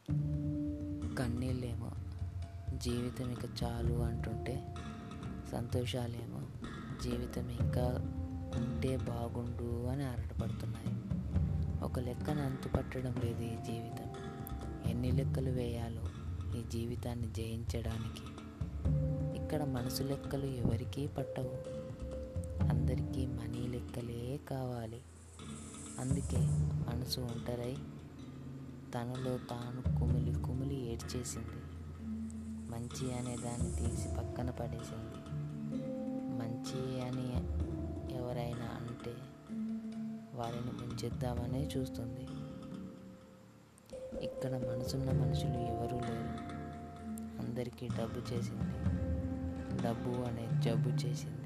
కన్నీళ్ళేమో జీవితం ఇక చాలు అంటుంటే సంతోషాలేమో జీవితం ఇంకా ఉంటే బాగుండు అని ఆరాటపడుతున్నాయి ఒక లెక్కన అంతుపట్టడం లేదు ఈ జీవితం ఎన్ని లెక్కలు వేయాలో ఈ జీవితాన్ని జయించడానికి ఇక్కడ మనసు లెక్కలు ఎవరికీ పట్టవు అందరికీ మనీ లెక్కలే కావాలి అందుకే మనసు ఒంటరై తనలో తాను కుమిలి కుమిలి ఏడ్చేసింది మంచి అనే దాన్ని తీసి పక్కన పడేసింది మంచి అని ఎవరైనా అంటే వారిని ముంచేద్దామనే చూస్తుంది ఇక్కడ మనసున్న మనుషులు ఎవరూ లేరు అందరికీ డబ్బు చేసింది డబ్బు అనే జబ్బు చేసింది